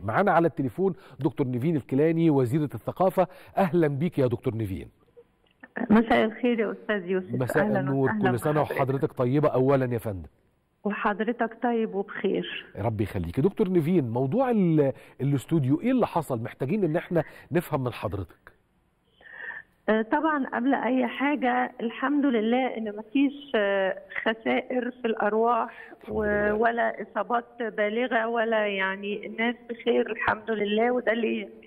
معانا على التليفون دكتور نيفين الكيلاني وزيره الثقافه اهلا بيك يا دكتور نيفين مساء الخير يا استاذ يوسف مساء أهلاً النور وسهلاً كل سنه بحضرتك. وحضرتك طيبه اولا يا فندم وحضرتك طيب وبخير ربي يخليكي دكتور نيفين موضوع ال- الاستوديو ايه اللي حصل محتاجين ان احنا نفهم من حضرتك آه، طبعا قبل اي حاجه الحمد لله ان مفيش آه، خسائر في الارواح الحمد و- لله. ولا اصابات بالغه ولا يعني الناس بخير الحمد لله وده اللي يهمنا.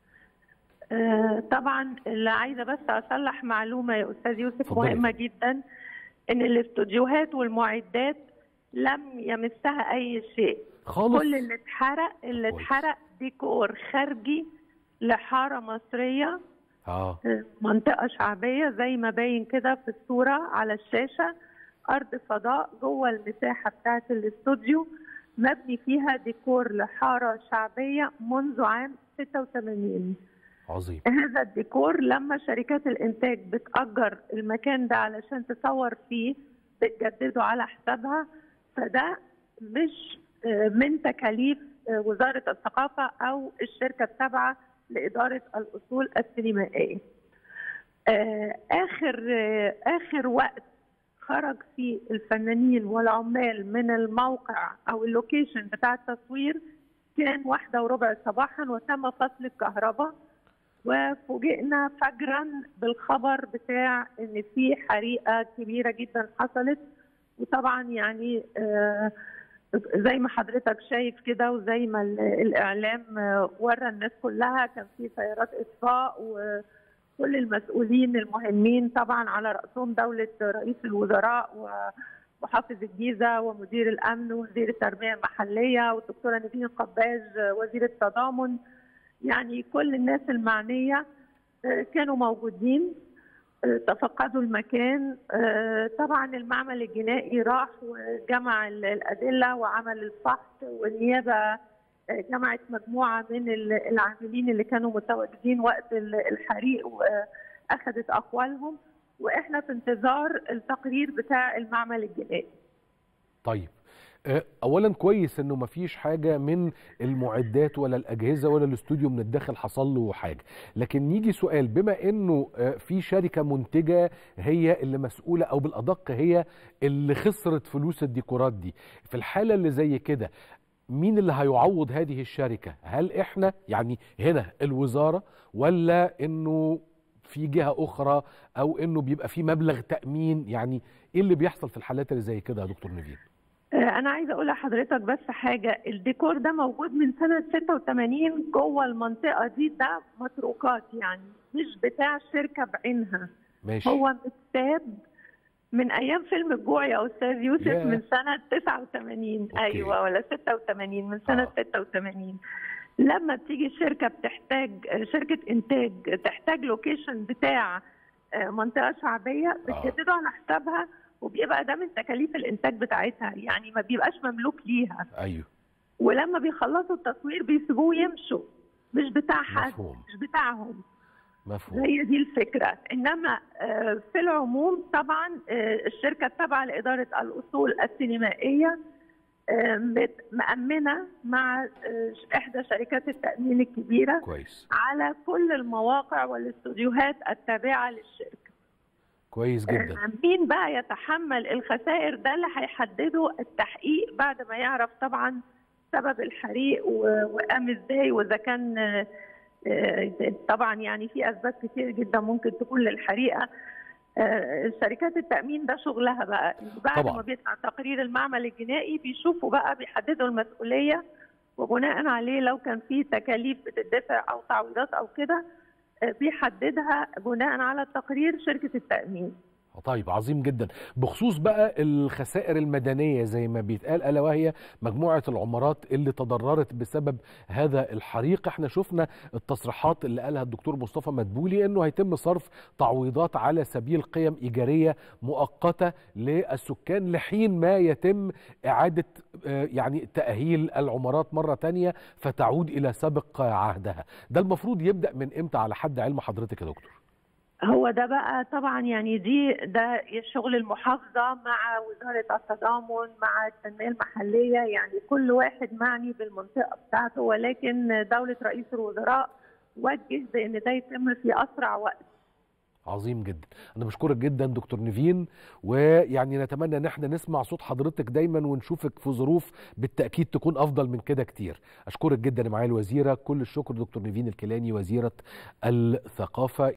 آه، طبعا اللي عايزه بس اصلح معلومه يا استاذ يوسف اتفضلي. مهمه جدا ان الاستوديوهات والمعدات لم يمسها اي شيء خالص كل اللي اتحرق اللي كويس. اتحرق ديكور خارجي لحاره مصريه اه منطقه شعبيه زي ما باين كده في الصوره على الشاشه ارض فضاء جوه المساحه بتاعه الاستوديو مبني فيها ديكور لحاره شعبيه منذ عام 86 عظيم هذا الديكور لما شركات الانتاج بتأجر المكان ده علشان تصور فيه بتجدده على حسابها فده مش آه، من تكاليف آه، وزارة الثقافة أو الشركة التابعة لإدارة الأصول السينمائية. آه، آخر آه، آخر وقت خرج فيه الفنانين والعمال من الموقع أو اللوكيشن بتاع التصوير كان واحدة وربع صباحا وتم فصل الكهرباء وفوجئنا فجرا بالخبر بتاع ان في حريقه كبيره جدا حصلت وطبعا يعني آه، زي ما حضرتك شايف كده وزي ما ال- الاعلام آه، ورى الناس كلها كان في سيارات اطفاء وكل المسؤولين المهمين طبعا على راسهم دوله رئيس الوزراء ومحافظ الجيزه ومدير الامن ووزير التربيه المحليه والدكتوره نيفين قباج آه، وزير التضامن يعني كل الناس المعنية آه، كانوا موجودين آه، تفقدوا المكان آه، طبعا المعمل الجنائي راح وجمع ال- الأدلة وعمل الفحص والنيابة آه، جمعت مجموعة من ال- العاملين اللي كانوا متواجدين وقت ال- الحريق وأخذت أقوالهم وإحنا في انتظار التقرير بتاع المعمل الجنائي طيب آه، اولا كويس انه مفيش حاجه من المعدات ولا الاجهزه ولا الاستوديو من الداخل حصل له حاجه لكن نيجي سؤال بما انه آه، في شركه منتجه هي اللي مسؤوله او بالادق هي اللي خسرت فلوس الديكورات دي في الحاله اللي زي كده مين اللي هيعوض هذه الشركه هل احنا يعني هنا الوزاره ولا انه في جهه اخرى او انه بيبقى في مبلغ تامين يعني ايه اللي بيحصل في الحالات اللي زي كده يا دكتور نيفين آه، أنا عايزة أقول لحضرتك بس حاجة الديكور ده موجود من سنة 86 جوه المنطقة دي ده متروكات يعني مش بتاع شركة بعينها ماشي هو متساب من أيام فيلم الجوع يا أستاذ يوسف ياه. من سنة 89 أوكي. أيوة ولا 86 من سنة آه. 86 لما بتيجي الشركة بتحتاج آه، شركة إنتاج تحتاج لوكيشن بتاع آه، منطقة شعبية بتجدده على حسابها وبيبقى ده من تكاليف الإنتاج بتاعتها يعني ما بيبقاش مملوك ليها ايوه ولما بيخلصوا التصوير بيسيبوه يمشوا مش بتاع حد مفهوم مش بتاعهم مفهوم هي دي الفكرة إنما آه، في العموم طبعا آه، الشركة التابعة لإدارة الأصول السينمائية آه، مت- مأمنة مع آه، إحدى شركات التأمين الكبيرة كويس على كل المواقع والاستوديوهات التابعة للشركة كويس جدا آه، مين بقى يتحمل الخسائر ده اللي هيحدده التحقيق بعد ما يعرف طبعا سبب الحريق و- وقام ازاي واذا كان آه، آه، طبعا يعني في اسباب كتير جدا ممكن تكون للحريقه آه، شركات التامين ده شغلها بقى بعد طبعاً. ما بيطلع تقرير المعمل الجنائي بيشوفوا بقى بيحددوا المسؤوليه وبناء عليه لو كان في تكاليف بتدفع او تعويضات او كده آه، بيحددها بناء على التقرير شركه التامين طيب عظيم جدا بخصوص بقى الخسائر المدنيه زي ما بيتقال الا وهي مجموعه العمارات اللي تضررت بسبب هذا الحريق احنا شفنا التصريحات اللي قالها الدكتور مصطفى مدبولي انه هيتم صرف تعويضات على سبيل قيم ايجاريه مؤقته للسكان لحين ما يتم اعاده آه، يعني تاهيل العمارات مره تانية فتعود الى سابق عهدها ده المفروض يبدا من امتى على حد علم حضرتك يا دكتور هو ده بقى طبعا يعني دي ده شغل المحافظه مع وزاره التضامن مع التنميه المحليه يعني كل واحد معني بالمنطقه بتاعته ولكن دوله رئيس الوزراء وجه بان ده يتم في اسرع وقت عظيم جدا انا بشكرك جدا دكتور نيفين ويعني نتمنى ان احنا نسمع صوت حضرتك دايما ونشوفك في ظروف بالتاكيد تكون افضل من كده كتير اشكرك جدا معالي الوزيره كل الشكر دكتور نيفين الكيلاني وزيره الثقافه